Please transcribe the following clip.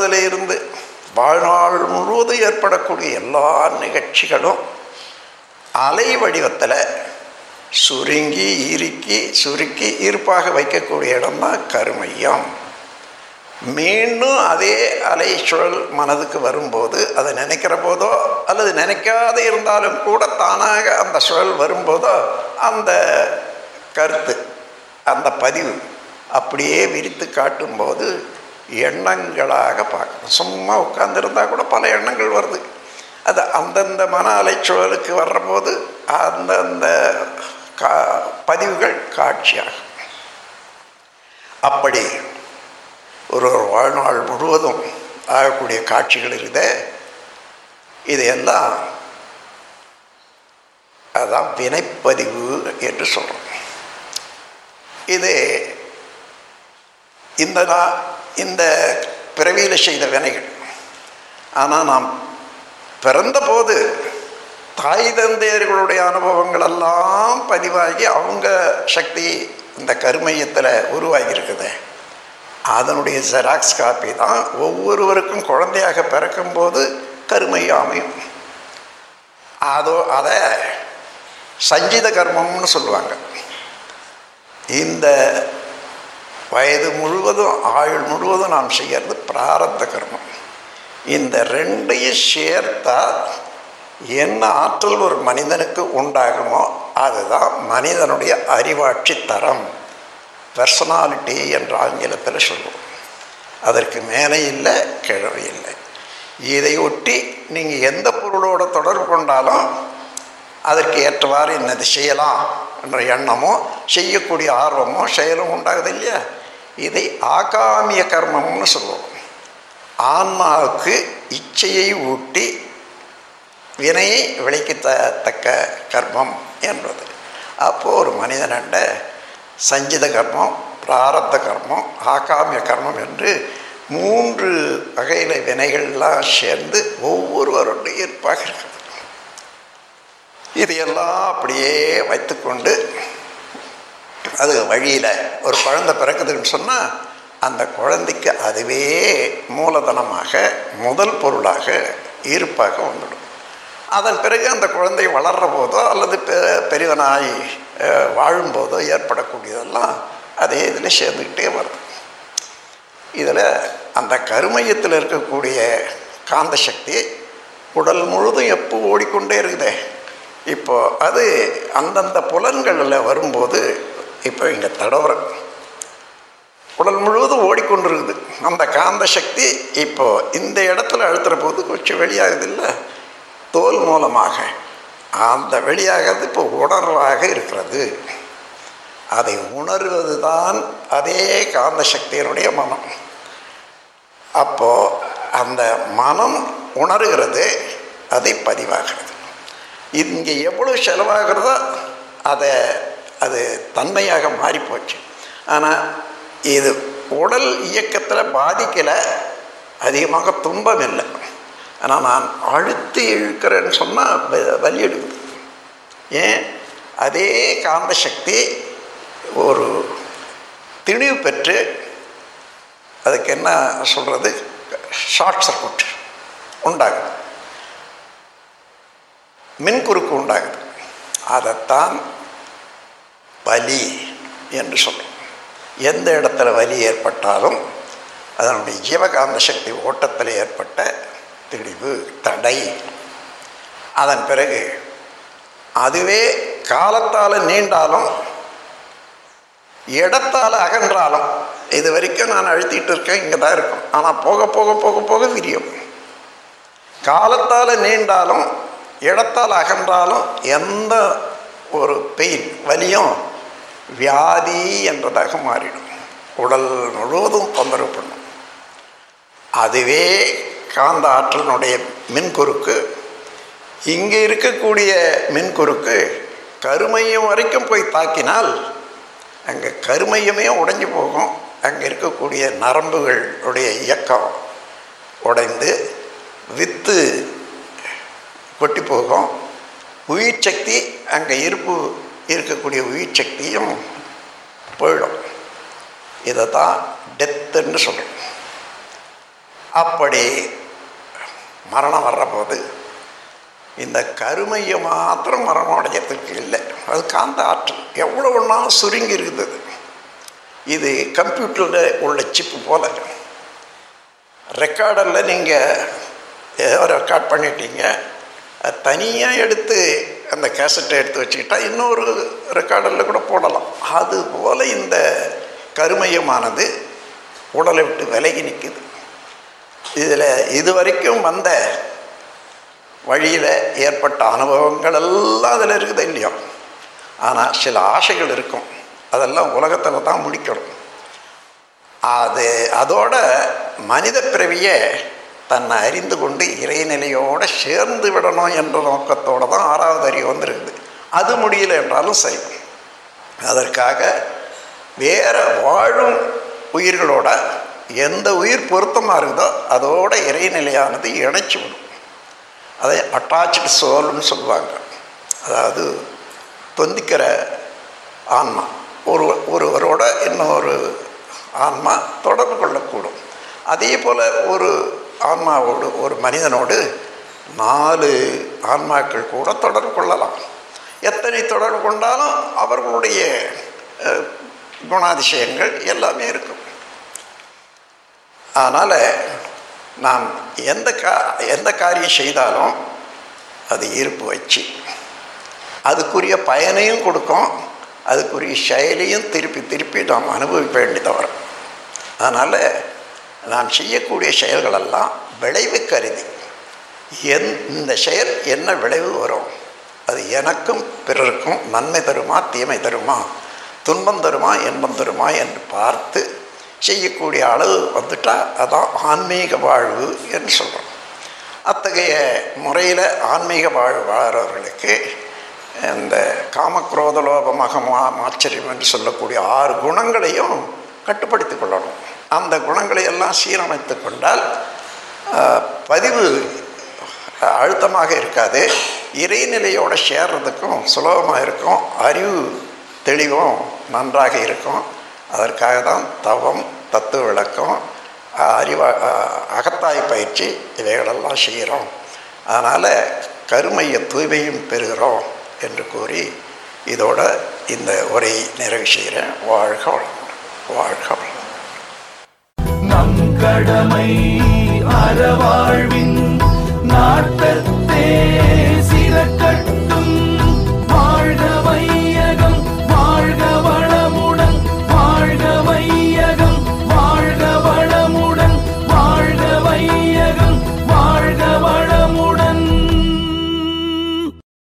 பிறந்ததுல இருந்து வாழ்நாள் முழுவதும் ஏற்படக்கூடிய எல்லா நிகழ்ச்சிகளும் அலை வடிவத்தில் சுருங்கி இறுக்கி சுருக்கி இருப்பாக வைக்கக்கூடிய இடம்தான் கருமையம் மீண்டும் அதே அலை சுழல் மனதுக்கு வரும்போது அதை நினைக்கிற போதோ அல்லது நினைக்காத இருந்தாலும் கூட தானாக அந்த சுழல் வரும்போதோ அந்த கருத்து அந்த பதிவு அப்படியே விரித்து காட்டும்போது எண்ணங்களாக பார்க்கணும் சும்மா உட்கார்ந்துருந்தா கூட பல எண்ணங்கள் வருது அது அந்தந்த மன அலைச்சூழலுக்கு வர்றபோது அந்தந்த கா பதிவுகள் காட்சியாகும் அப்படி ஒரு ஒரு வாழ்நாள் முழுவதும் ஆகக்கூடிய காட்சிகள் இருக்குதே இதையெல்லாம் அதான் வினைப்பதிவு என்று சொல்கிறோம் இது இந்த நா- இந்த பிறவியில் செய்த வினைகள் ஆனால் நாம் பிறந்தபோது தாய் தந்தையர்களுடைய அனுபவங்கள் எல்லாம் பதிவாகி அவங்க சக்தி இந்த கருமையத்தில் உருவாகி இருக்குது அதனுடைய ஜெராக்ஸ் காப்பி தான் ஒவ்வொருவருக்கும் குழந்தையாக பிறக்கும்போது கருமை அமையும் அதோ அதை சஞ்சித கர்மம்னு சொல்லுவாங்க இந்த வயது முழுவதும் ஆயுள் முழுவதும் நாம் செய்யறது பிராரத்த கர்மம் இந்த ரெண்டையும் சேர்த்தா என்ன ஆற்றல் ஒரு மனிதனுக்கு உண்டாகுமோ அதுதான் மனிதனுடைய அறிவாட்சி தரம் பர்சனாலிட்டி என்ற ஆங்கிலத்தில் சொல்லுவோம் அதற்கு மேலே இல்லை கிழவு இல்லை இதை ஒட்டி நீங்கள் எந்த பொருளோட தொடர்பு கொண்டாலும் அதற்கு ஏற்றவாறு இன்னது செய்யலாம் என்ற எண்ணமோ செய்யக்கூடிய ஆர்வமோ செயலும் உண்டாகுது இல்லையா இதை ஆகாமிய கர்மம்னு சொல்லுவோம் ஆன்மாவுக்கு இச்சையை ஊட்டி வினையை விளைக்கத்த தக்க கர்மம் என்பது அப்போது ஒரு மனிதனண்ட சஞ்சித கர்மம் பிராரத்த கர்மம் ஆகாமிய கர்மம் என்று மூன்று வகையில் வினைகள்லாம் சேர்ந்து ஒவ்வொருவருடைய ஈர்ப்பாக இருக்குது இதையெல்லாம் அப்படியே வைத்துக்கொண்டு அது வழியில் ஒரு குழந்தை பிறக்குதுன்னு சொன்னால் அந்த குழந்தைக்கு அதுவே மூலதனமாக முதல் பொருளாக ஈர்ப்பாக வந்துடும் அதன் பிறகு அந்த குழந்தை வளர்ற போதோ அல்லது பெ பெரியவனாய் அஹ், வாழும்போதோ ஏற்படக்கூடியதெல்லாம் அதே இதில் சேர்ந்துக்கிட்டே வருது இதில் அந்த கருமையத்தில் இருக்கக்கூடிய காந்த சக்தி உடல் முழுதும் எப்போ ஓடிக்கொண்டே இருக்குதே இப்போ அது அந்தந்த புலன்களில் வரும்போது இப்போ இங்கே தடவுறேன் உடல் முழுவதும் ஓடிக்கொண்டிருக்குது அந்த காந்த சக்தி இப்போ இந்த இடத்துல அழுத்துற போது கொஞ்சம் வெளியாகுது இல்லை தோல் மூலமாக அந்த வெளியாகிறது இப்போ உணர்வாக இருக்கிறது அதை உணர்வது தான் அதே காந்த சக்தியினுடைய மனம் அப்போ அந்த மனம் உணர்கிறது அதை பதிவாகிறது இங்கே எவ்வளோ செலவாகிறதோ அதை அது தன்மையாக மாறிப்போச்சு ஆனால் இது உடல் இயக்கத்தில் பாதிக்கலை அதிகமாக துன்பம் இல்லை ஆனால் நான் அழுத்தி இழுக்கிறேன்னு சொன்னால் வலி எடுக்குது ஏன் அதே காந்த சக்தி ஒரு திணிவு பெற்று அதுக்கு என்ன சொல்கிறது ஷார்ட் சர்க்யூட் உண்டாகுது மின்குறுக்கு உண்டாகுது அதைத்தான் வலி என்று சொல்கிறோம் எந்த இடத்துல வலி ஏற்பட்டாலும் அதனுடைய ஜீவகாந்த சக்தி ஓட்டத்தில் ஏற்பட்ட திணிவு தடை அதன் பிறகு அதுவே காலத்தால் நீண்டாலும் இடத்தால் அகன்றாலும் இது வரைக்கும் நான் அழுத்திட்டு இருக்கேன் இங்கே தான் இருக்கும் ஆனால் போக போக போக போக விரியும் காலத்தால் நீண்டாலும் இடத்தால் அகன்றாலும் எந்த ஒரு பெயின் வலியும் வியாதி என்றதாக மாறிடும் உடல் முழுவதும் தொந்தரவு பண்ணும் அதுவே காந்த ஆற்றலினுடைய மின்குறுக்கு இங்கே இருக்கக்கூடிய மின்குறுக்கு கருமையம் வரைக்கும் போய் தாக்கினால் அங்கே கருமையமே உடைஞ்சு போகும் அங்கே இருக்கக்கூடிய நரம்புகளுடைய இயக்கம் உடைந்து வித்து கொட்டி போகும் உயிர் சக்தி அங்கே இருப்பு இருக்கக்கூடிய உயிர் சக்தியும் போயிடும் இதை தான் டெத்துன்னு சொல்கிறோம் அப்படி மரணம் வர்றபோது இந்த கருமையை மாத்திரம் மரணம் அடையறதுக்கு இல்லை அது காந்த ஆற்றல் எவ்வளோ ஒன்றாலும் சுருங்கி இருக்குது இது கம்ப்யூட்டரில் உள்ள சிப்பு போல ரெக்கார்டரில் நீங்கள் ஏதோ ரெக்கார்ட் பண்ணிட்டீங்க அது தனியாக எடுத்து அந்த கேசட்டை எடுத்து வச்சுக்கிட்டா இன்னொரு ரெக்கார்டரில் கூட போடலாம் அதுபோல் இந்த கருமையமானது உடலை விட்டு விலகி நிற்குது இதில் இது வரைக்கும் வந்த வழியில் ஏற்பட்ட அனுபவங்கள் எல்லாம் அதில் இருக்குது இல்லையோ ஆனால் சில ஆசைகள் இருக்கும் அதெல்லாம் உலகத்தில் தான் முடிக்கணும் அது அதோட மனித பிறவியை தன்னை அறிந்து கொண்டு இறைநிலையோடு சேர்ந்து விடணும் என்ற நோக்கத்தோடு தான் ஆறாவது அறிவு வந்திருக்குது அது முடியல என்றாலும் சரி அதற்காக வேற வாழும் உயிர்களோட எந்த உயிர் பொருத்தமாக இருக்குதோ அதோட இறைநிலையானது இணைச்சி விடும் அதை அட்டாச்சு சோல்னு சொல்லுவாங்க அதாவது தொந்திக்கிற ஆன்மா ஒரு ஒருவரோட இன்னொரு ஆன்மா தொடர்பு கொள்ளக்கூடும் அதே போல் ஒரு ஆன்மாவோடு ஒரு மனிதனோடு நாலு ஆன்மாக்கள் கூட தொடர்பு கொள்ளலாம் எத்தனை தொடர்பு கொண்டாலும் அவர்களுடைய அஹ், குணாதிசயங்கள் எல்லாமே இருக்கும் அதனால் நாம் எந்த கா எந்த காரியம் செய்தாலும் அது இருப்பு வச்சு அதுக்குரிய பயனையும் கொடுக்கும் அதுக்குரிய செயலையும் திருப்பி திருப்பி நாம் அனுபவிக்க வேண்டியது வரும் அதனால் நாம் செய்யக்கூடிய செயல்களெல்லாம் விளைவு கருதி என் இந்த செயல் என்ன விளைவு வரும் அது எனக்கும் பிறருக்கும் நன்மை தருமா தீமை தருமா துன்பம் தருமா இன்பம் தருமா என்று பார்த்து செய்யக்கூடிய அளவு வந்துட்டால் அதான் ஆன்மீக வாழ்வு என்று சொல்கிறோம் அத்தகைய முறையில் ஆன்மீக வாழ்வு வாழ்கிறவர்களுக்கு இந்த காமக்ரோத லோப மகமா ஆச்சரியம் என்று சொல்லக்கூடிய ஆறு குணங்களையும் கட்டுப்படுத்தி கொள்ளணும் அந்த குணங்களை எல்லாம் சீரமைத்து கொண்டால் ஆஹ், பதிவு அழுத்தமாக இருக்காது இறைநிலையோடு சேர்றதுக்கும் சுலபமாக இருக்கும் அறிவு தெளிவும் நன்றாக இருக்கும் அதற்காக தான் தவம் தத்துவ விளக்கம் அறிவா அகத்தாய் பயிற்சி இவைகளெல்லாம் செய்கிறோம் அதனால் கருமைய தூய்மையும் பெறுகிறோம் என்று கூறி இதோட இந்த உரை நிறைவு செய்கிறேன் வாழ்க வளமுடன் வாழ்க வளமுடன் நம் கடமை அறவாழ்வின் நாட்டத்தே